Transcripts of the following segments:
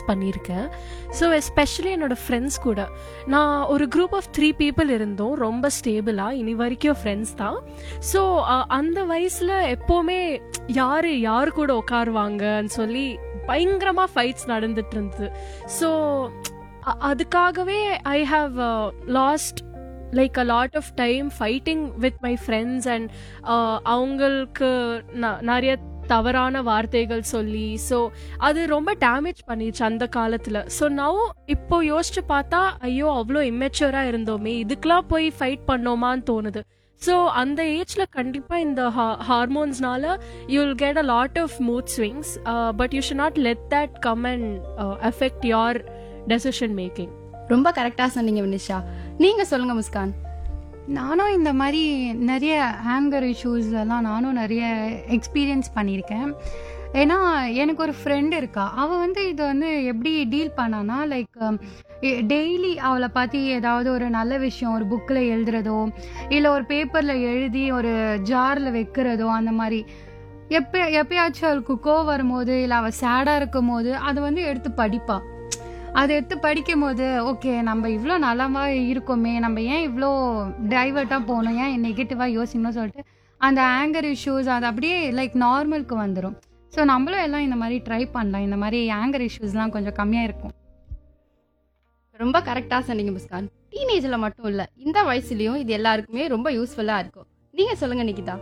fights பண்ணியிருக்கேன் so especially என்னோட friends கூட நான் ஒரு குரூப் ஆஃப் த்ரீ பீப்புள் இருந்தோம் ரொம்ப ஸ்டேபிளாக இனி வரைக்கும் ஃப்ரெண்ட்ஸ் தான் ஸோ அந்த வயசில் எப்போவுமே யார் யார் கூட உட்காருவாங்கன்னு சொல்லி பயங்கரமாக ஃபைட்ஸ் நடந்துட்டு இருந்தது ஸோ அதுக்காகவே I have lost like a lot of time fighting with my friends and அவங்களுக்கு ந- நிறைய தவறான வார்த்தைகள் சொல்லி ஸோ அது ரொம்ப டேமேஜ் பண்ணிடுச்சு அந்த காலத்தில் ஸோ நவ் இப்போ யோசிச்சு பார்த்தா ஐயோ அவ்வளோ இம்மெச்சூராக இருந்தோமே இதுக்கெலாம் போய் ஃபைட் பண்ணோமான்னு தோணுது ஸோ அந்த ஏஜில் கண்டிப்பாக இந்த ஹார்மோன்ஸ்னால you will get a lot of mood swings but you should not let that come and affect your decision making ரொம்ப கரெக்டா சொன்னீங்க வினிஷா நீங்க சொல்லுங்க முஸ்கான் நானும் இந்த மாதிரி நிறைய ஹேங்கர் இஷ்யூஸ் எல்லாம் நானும் நிறைய எக்ஸ்பீரியன்ஸ் பண்ணியிருக்கேன் ஏன்னா எனக்கு ஒரு ஃப்ரெண்ட் இருக்கா அவள் வந்து இதை வந்து எப்படி டீல் பண்ணானா லைக் டெய்லி அவளை பற்றி ஏதாவது ஒரு நல்ல விஷயம் ஒரு புக்கில் எழுதுறதோ இல்லை ஒரு பேப்பரில் எழுதி ஒரு ஜாரில் வைக்கிறதோ அந்த மாதிரி எப்போ எப்பயாச்சும் அவளுக்கு கோவம் வரும்போது இல்லை அவள் சேடாக இருக்கும் போது அதை வந்து எடுத்து படிப்பா அதை எடுத்து படிக்கும் போது ஓகே நம்ம இவ்வளோ நலமா இருக்கோமே நம்ம ஏன் இவ்வளோ டைவர்ட்டாக போகணும் ஏன் நெகட்டிவாக யோசிக்கணும்னு சொல்லிட்டு அந்த ஆங்கர் இஷ்யூஸ் அது அப்படியே லைக் நார்மலுக்கு வந்துடும் ஸோ நம்மளும் எல்லாம் இந்த மாதிரி ட்ரை பண்ணலாம் இந்த மாதிரி ஆங்கர் இஷ்யூஸ்லாம் கொஞ்சம் கம்மியாக இருக்கும் ரொம்ப கரெக்டா சொன்னீங்க முஸ்கான் டீனேஜ்ல மட்டும் இல்ல இந்த வயசுலயும் இது எல்லாருக்குமே ரொம்ப யூஸ்ஃபுல்லா இருக்கும் நீங்க சொல்லுங்க நிகிதா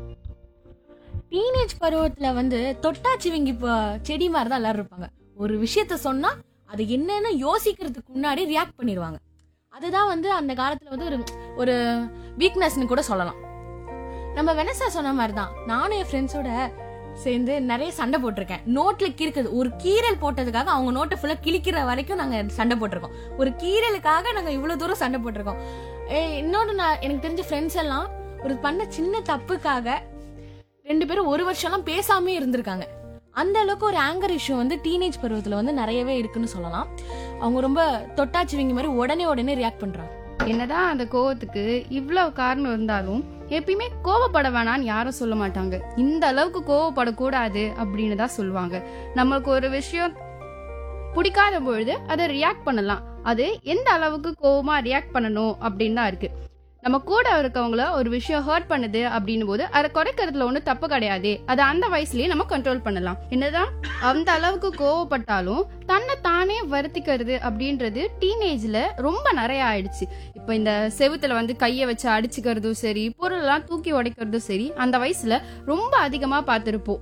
டீனேஜ் பருவத்துல வந்து தொட்டாச்சிவங்கி ப- செடி மாதிரி தான் எல்லாரும் இருப்பாங்க ஒரு விஷயத்த சொன்னா அது என்னன்னு யோசிக்கிறதுக்கு முன்னாடி ரியாக்ட் பண்ணிடுவாங்க அதுதான் வந்து அந்த காலத்துல வந்து ஒரு ஒரு வீக்னஸ்னு கூட சொல்லலாம் நம்ம வெனசா சொன்ன மாதிரி தான் நானும் என் ஃப்ரெண்ட்ஸோட சேர்ந்து நிறைய சண்டை போட்டிருக்கேன் நோட்ல கிறுக்குது ஒரு கீரல் போட்டதுக்காக அவங்க நோட்டை ஃபுல்லா கிழிக்கிற வரைக்கும் நாங்க சண்டை போட்டிருக்கோம் ஒரு கீரலுக்காக நாங்க இவ்வளவு தூரம் சண்டை போட்டிருக்கோம் ஏய், இன்னொன்னு நான் எனக்கு தெரிஞ்ச ஃப்ரெண்ட்ஸ் எல்லாம் ஒரு பண்ண சின்ன தப்புக்காக ரெண்டு பேரும் ஒரு வருஷம்லாம் பேசாமே இருந்திருக்காங்க அந்த அளவுக்கு ஒரு ஆங்கர் இஷ்யூ வந்து டீனேஜ் பருவத்துல வந்து நிறையவே இருக்குன்னு சொல்லலாம் அவங்க ரொம்ப தொட்டாச்சுவிங்க மாதிரி உடனே உடனே ரியாக்ட் பண்றாங்க என்னதான் அந்த கோவத்துக்கு இவ்வளவு காரணம் இருந்தாலும் எப்பயுமே கோவப்பட வேணாம்னு யாரும் சொல்ல மாட்டாங்க இந்த அளவுக்கு கோவப்படக்கூடாது அப்படின்னு தான் சொல்லுவாங்க நமக்கு ஒரு விஷயம் பிடிக்காத பொழுது அதை ரியாக்ட் பண்ணலாம் அது எந்த அளவுக்கு கோவமா ரியாக்ட் பண்ணணும் அப்படின்னு தான் இருக்கு நம்ம கூட இருக்கவங்கள ஒரு விஷயம் ஹர்ட் பண்ணுது அப்படின்னும் போது அதை குறைக்கிறதுல ஒன்றும் தப்பு கிடையாது அதை அந்த வயசுலயே நம்ம கண்ட்ரோல் பண்ணலாம் என்னதான் அந்த அளவுக்கு கோவப்பட்டாலும் தன்னை தானே வருத்திக்கிறது அப்படின்றது டீனேஜ்ல ரொம்ப நிறைய ஆயிடுச்சு இப்போ இந்த செவுத்துல வந்து கையை வச்சு அடிச்சுக்கிறதும் சரி பொருளெல்லாம் தூக்கி உடைக்கிறதும் சரி அந்த வயசுல ரொம்ப அதிகமா பார்த்துருப்போம்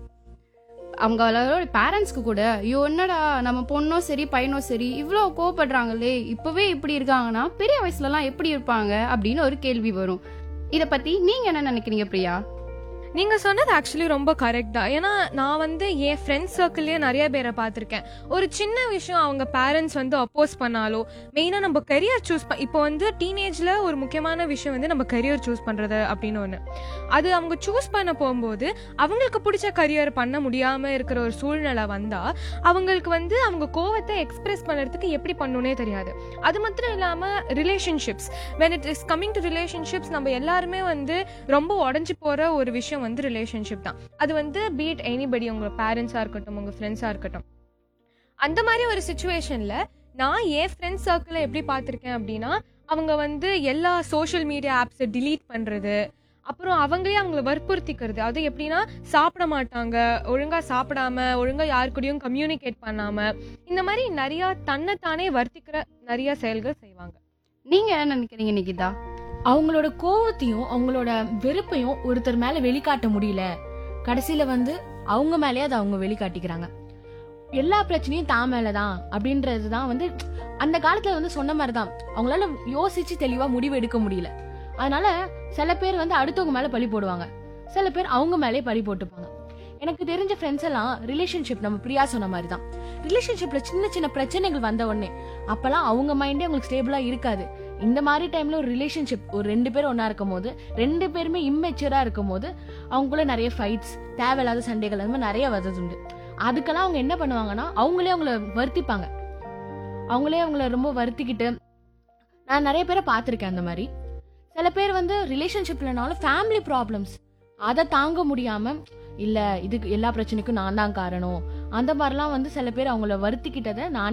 அவங்களோட பேரண்ட்ஸ்க்கு கூட ஐயோ என்னடா நம்ம பொண்ணோ சரி பையனோ சரி இவ்வளோ கோவப்படுறாங்களே இப்பவே இப்படி இருக்காங்கன்னா பெரிய வயசுலலாம் எப்படி இருப்பாங்க அப்படின்னு ஒரு கேள்வி வரும் இத பத்தி நீங்க என்ன நினைக்கிறீங்க பிரியா நீங்க சொன்னது ஆக்சுவலி ரொம்ப கரெக்ட் தான் ஏன்னா நான் வந்து என் ஃப்ரெண்ட்ஸ் சர்க்கிள்லயே நிறைய பேரை பார்த்துருக்கேன் ஒரு சின்ன விஷயம் அவங்க பேரண்ட்ஸ் வந்து அப்போஸ் பண்ணாலோ மெயினாக நம்ம கரியர் சூஸ் ப இப்போ வந்து டீனேஜில் ஒரு முக்கியமான விஷயம் வந்து நம்ம கரியர் சூஸ் பண்ணுறது அப்படின்னு ஒன்று அது அவங்க சூஸ் பண்ண போகும்போது அவங்களுக்கு பிடிச்ச கரியர் பண்ண முடியாமல் இருக்கிற ஒரு சூழ்நிலை வந்தால் அவங்களுக்கு வந்து அவங்க கோவத்தை எக்ஸ்பிரஸ் பண்ணுறதுக்கு எப்படி பண்ணணுன்னே தெரியாது அது மாத்திரம் இல்லாமல் relationships when it is coming to relationships நம்ம எல்லாருமே வந்து ரொம்ப உடஞ்சி போகிற ஒரு விஷயம் வந்து ரிலேஷன்ஷிப் தான் அது வந்து பீட் எனிபடி உங்க பேரண்ட்ஸாக இருக்கட்டும் உங்கள் ஃப்ரெண்ட்ஸாக இருக்கட்டும் அந்த மாதிரி ஒரு சுச்சுவேஷனில் நான் என் ஃப்ரெண்ட்ஸ் சர்க்கிளை எப்படி பார்த்துருக்கேன் அப்படின்னா அவங்க வந்து எல்லா சோஷியல் மீடியா ஆப்ஸை delete பண்ணுறது அப்புறம் அவங்களே அவங்கள வற்புறுத்திக்கிறது அது எப்படின்னா சாப்பிட மாட்டாங்க ஒழுங்கா சாப்பிடாம ஒழுங்கா யார் கூடயும் கம்யூனிகேட் பண்ணாம இந்த மாதிரி நிறைய தன்னைத்தானே வர்த்திக்கிற நிறைய செயல்கள் செய்வாங்க நீங்க என்ன நினைக்கிறீங்க நிகிதா அவங்களோட கோவத்தையும் அவங்களோட வெறுப்பையும் ஒருத்தர் மேல வெளிக்காட்ட முடியல கடைசியில வந்து அவங்க மேலயே அதை அவங்க வெளிக்காட்டிக்கிறாங்க எல்லா பிரச்சனையும் தான் மேலதான் அப்படின்றது தான் வந்து அந்த காலத்துல வந்து சொன்ன மாதிரி தான் அவங்களால யோசிச்சு தெளிவா முடிவு எடுக்க முடியல அதனால சில பேர் வந்து அடுத்தவங்க மேல பழி போடுவாங்க சில பேர் அவங்க மேலே பழி போட்டுப்பாங்க எனக்கு தெரிஞ்ச ஃப்ரெண்ட்ஸ் எல்லாம் ரிலேஷன்ஷிப் நம்ம பிரியா சொன்ன மாதிரி தான் ரிலேஷன்ஷிப்ல சின்ன சின்ன பிரச்சனைகள் வந்த உடனே அப்பெல்லாம் அவங்க மைண்டே அவங்களுக்கு ஸ்டேபிளா இருக்காது இந்த மாதிரி டைம்ல ஒரு ரிலேஷன்ஷிப் ஒரு ரெண்டு பேரும் ஒண்ணா இருக்கும் போது ரெண்டு பேருமே இம்மெச்சூரா இருக்கும் போது அவங்களுக்குள்ள நிறைய ஃபைட்ஸ் தேவையில்லாத சண்டைகள் அந்த மாதிரி நிறைய வர்றதுண்டு அதுக்கெல்லாம் அவங்க என்ன பண்ணுவாங்கன்னா அவங்களே அவங்கள வருத்திப்பாங்க அவங்களே அவங்கள ரொம்ப வருத்திக்கிட்டு நான் நிறைய பேரை பார்த்துருக்கேன் அந்த மாதிரி சில பேர் வந்து ரிலேஷன்ஷிப்லனாலும் ஃபேமிலி ப்ராப்ளம்ஸ் அதை தாங்க முடியாம இல்ல இதுக்கு எல்லா பிரச்சனைக்கும் நான் தான் காரணம் அந்த மாதிரிலாம் வந்து சில பேர் அவங்கள வருத்திக்கிட்டதை நான்